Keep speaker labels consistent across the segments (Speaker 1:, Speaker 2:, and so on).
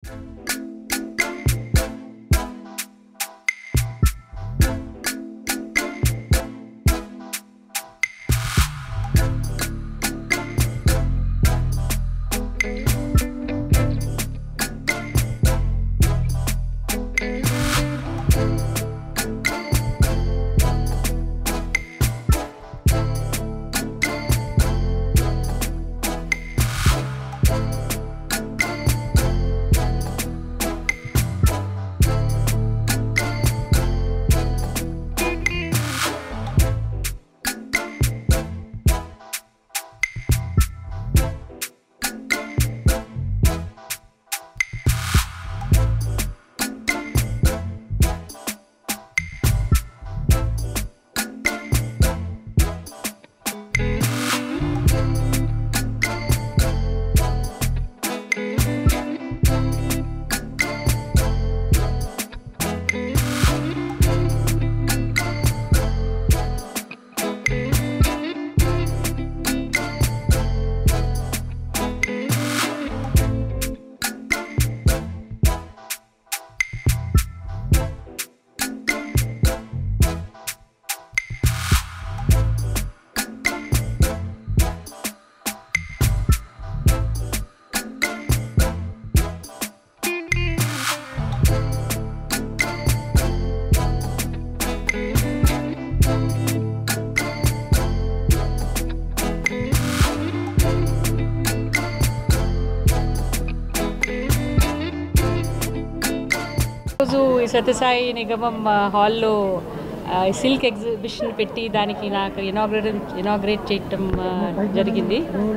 Speaker 1: రోజు ఈ సత్యసాయి నిగమం ఆ, హాల్లో ఆ, సిల్క్ ఎగ్జిబిషన్ పెట్టి దానికి నాకు ఇనాగ్రేట్ ఇనాగ్రేట్ చేయటం ఆ, జరిగింది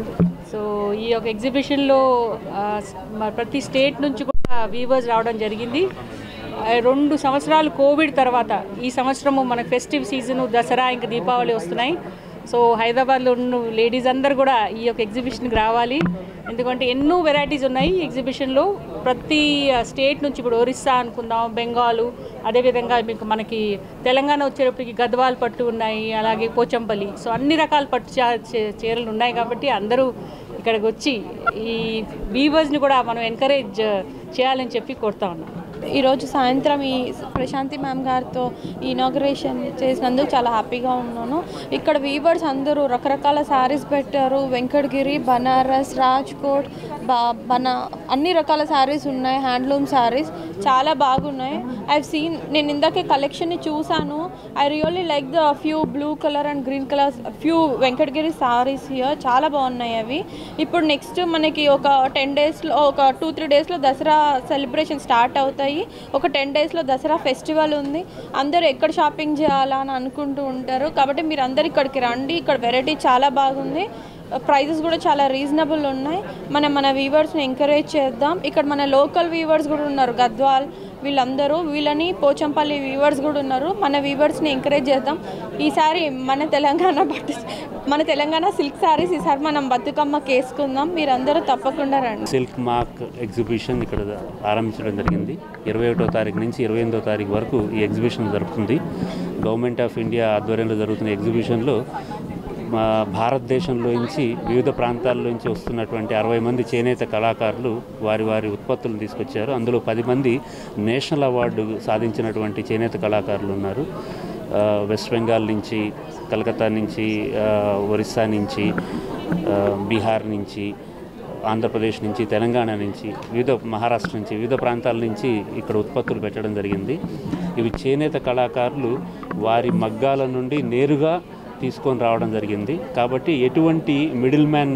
Speaker 1: సో ఈ యొక్క ఎగ్జిబిషన్లో ఆ, స్- మ- ప్రతి స్టేట్ నుంచి కూడా వీవర్స్ రావడం జరిగింది ఆ, రెండు సంవత్సరాలు కోవిడ్ తర్వాత ఈ సంవత్సరము మన ఫెస్టివ్ సీజన్ దసరా ఇంకా దీపావళి వస్తున్నాయి సో హైదరాబాద్లో ఉన్న లేడీస్ అందరు కూడా ఈ యొక్క ఎగ్జిబిషన్కి రావాలి ఎందుకంటే ఎన్నో వెరైటీస్ ఉన్నాయి ఈ ఎగ్జిబిషన్లో ప్రతి స్టేట్ నుంచి ఇప్పుడు ఒరిస్సా అనుకుందాం బెంగాలు అదేవిధంగా మీకు మనకి తెలంగాణ వచ్చేటప్పటికి గద్వాల్ పట్టు ఉన్నాయి అలాగే పోచంపల్లి సో అన్ని రకాల పట్టు చా- చే- చీరలు ఉన్నాయి కాబట్టి అందరూ ఇక్కడికి వచ్చి ఈ వీవర్స్ని కూడా మనం ఎంకరేజ్ చేయాలని చెప్పి కోరుతా ఉన్నాం
Speaker 2: ఈరోజు సాయంత్రం ఈ ప్రశాంతి మ్యామ్ గారితో ఈ ఇనాగ్రేషన్ చేసినందుకు చాలా హ్యాపీగా ఉన్నాను ఇక్కడ వీవర్స్ అందరూ రకరకాల శారీస్ పెట్టారు వెంకటగిరి బనారస్ రాజ్కోట్ బా బనా అన్ని రకాల శారీస్ ఉన్నాయి హ్యాండ్లూమ్ శారీస్ చాలా బాగున్నాయి ఐ సీన్ నేను ఇందాకే కలెక్షన్ని చూశాను I really like the few blue colour and green colour few Venkatagiri saris here చాలా బాగున్నాయి అవి ఇప్పుడు నెక్స్ట్ మనకి ఒక టెన్ డేస్లో ఒక టూ త్రీ డేస్లో దసరా సెలబ్రేషన్ స్టార్ట్ అవుతాయి ఒక టెన్ డేస్లో దసరా ఫెస్టివల్ ఉంది అందరూ ఎక్కడ షాపింగ్ చేయాలా అని అనుకుంటూ ఉంటారు కాబట్టి మీరు అందరు ఇక్కడికి రండి ఇక్కడ వెరైటీ చాలా బాగుంది ప్రైజెస్ కూడా చాలా రీజనబుల్ ఉన్నాయి మనం మన వీవర్స్ని ఎంకరేజ్ చేద్దాం ఇక్కడ మన లోకల్ వీవర్స్ కూడా ఉన్నారు గద్వాల్ వీళ్ళందరూ వీళ్ళని పోచంపల్లి వీవర్స్ కూడా ఉన్నారు మన వీవర్స్ని ఎంకరేజ్ చేద్దాం ఈసారి మన తెలంగాణ బట్ట మన తెలంగాణ సిల్క్ శారీస్ ఈసారి మనం బతుకమ్మకి వేసుకుందాం మీరందరూ తప్పకుండా రండి
Speaker 3: సిల్క్ మార్క్ ఎగ్జిబిషన్ ఇక్కడ ఆరంభించడం జరిగింది ఇరవై ఒకటో తారీఖు నుంచి ఇరవై ఎనిమిదో తారీఖు వరకు ఈ ఎగ్జిబిషన్ జరుగుతుంది గవర్నమెంట్ ఆఫ్ ఇండియా ఆధ్వర్యంలో జరుగుతున్న ఎగ్జిబిషన్లో మా భారతదేశంలో నుంచి వివిధ ప్రాంతాల్లో నుంచి వస్తున్నటువంటి అరవై మంది చేనేత కళాకారులు వారి వారి ఉత్పత్తులను తీసుకొచ్చారు అందులో పది మంది నేషనల్ అవార్డు సాధించినటువంటి చేనేత కళాకారులు ఉన్నారు ఆ, వెస్ట్ బెంగాల్ నుంచి కలకత్తా నుంచి ఆ, ఒరిస్సా నుంచి ఆ, బీహార్ నుంచి ఆంధ్రప్రదేశ్ నుంచి తెలంగాణ నుంచి వివిధ మహారాష్ట్ర నుంచి వివిధ ప్రాంతాల నుంచి ఇక్కడ ఉత్పత్తులు పెట్టడం జరిగింది ఇవి చేనేత కళాకారులు వారి మగ్గాల నుండి నేరుగా తీసుకొని రావడం జరిగింది కాబట్టి ఎటువంటి మిడిల్ మ్యాన్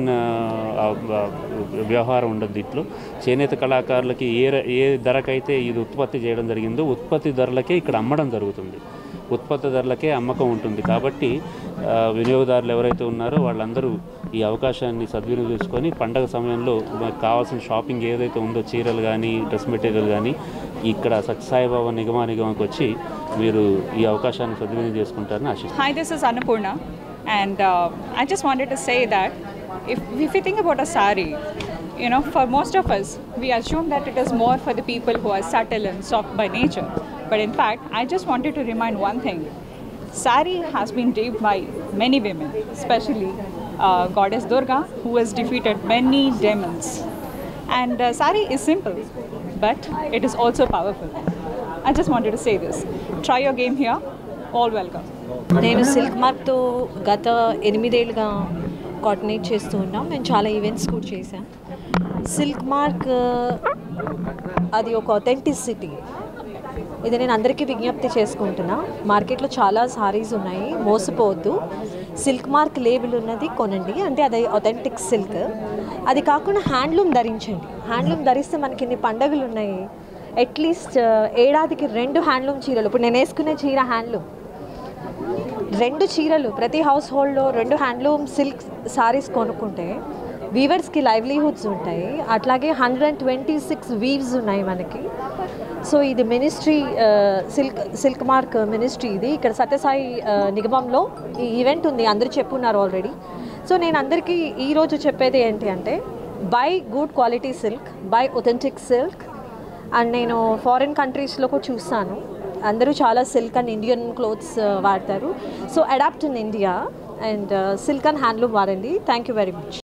Speaker 3: వ్యవహారం ఉండదు దీంట్లో చేనేత కళాకారులకి ఏ ర- ఏ ధరకైతే ఇది ఉత్పత్తి చేయడం జరిగిందో ఉత్పత్తి ధరలకే ఇక్కడ అమ్మడం జరుగుతుంది ఉత్పత్తి ధరలకే అమ్మకం ఉంటుంది కాబట్టి ఆ, వినియోగదారులు ఎవరైతే ఉన్నారో వాళ్ళందరూ ఈ అవకాశాన్ని సద్వినియోగించుకొని పండగ సమయంలో మనకు కావాల్సిన షాపింగ్ ఏదైతే ఉందో చీరలు కానీ డ్రెస్ మెటీరియల్ కానీ ఇక్కడ సత్యసాయిబాబా నిగమా నిగమానికి వచ్చి మీరు ఈ అవకాశాన్ని సద్వినియోగం చేసుకుంటారని ఆశిస్తున్నాను
Speaker 4: Hi, this is Annapurna, and uh, I just wanted to say that if, if we think about a sari, you know, for most of us, we assume that it is more for the people who are subtle and soft by nature. But in fact, I just wanted to remind one thing sari has been draped by many women, especially uh, Goddess Durga, who has defeated many demons. And uh, sari is simple, but it is also powerful. I just wanted to say this. Try your game here. All welcome.
Speaker 5: నేను silk మార్క్తో గత ఎనిమిదేళ్ళుగా coordinate చేస్తూ ఉన్నాం మేము చాలా events కూడా చేసాం సిల్క్ మార్క్ అది ఒక ఒథెంటిసిటీ ఇది నేను అందరికీ విజ్ఞప్తి చేసుకుంటున్నా మార్కెట్లో చాలా సారీస్ ఉన్నాయి మోసపోవద్దు సిల్క్ మార్క్ లేబుల్ ఉన్నది కొనండి అంటే అది ఒథెంటిక్ సిల్క్ అది కాకుండా హ్యాండ్లూమ్ ధరించండి హ్యాండ్లూమ్ ధరిస్తే మనకి ఇన్ని పండగలు ఉన్నాయి అట్లీస్ట్ ఏడాదికి రెండు హ్యాండ్లూమ్ చీరలు ఇప్పుడు నేను వేసుకునే చీర హ్యాండ్లూమ్ రెండు చీరలు ప్రతి హౌస్ హోల్డ్లో రెండు హ్యాండ్లూమ్ సిల్క్ సారీస్ కొనుక్కుంటే వీవర్స్కి లైవ్లీహుడ్స్ ఉంటాయి అట్లాగే hundred and twenty six weaves ఉన్నాయి మనకి సో ఇది ministry silk silk mark ministry ఇది ఇక్కడ సత్యసాయి ఆ, నిగమంలో ఈ ఈవెంట్ ఉంది అందరూ చెప్పున్నారు ఆల్రెడీ సో నేను అందరికీ ఈరోజు చెప్పేది ఏంటి అంటే buy good quality silk buy authentic silk and నేను ఫారిన్ కంట్రీస్లో కూడా చూస్తాను అందరూ చాలా సిల్క్ అండ్ ఇండియన్ క్లోత్స్ వాడతారు so adopt in India and silk and handloom వాడండి థ్యాంక్ యూ వెరీ మచ్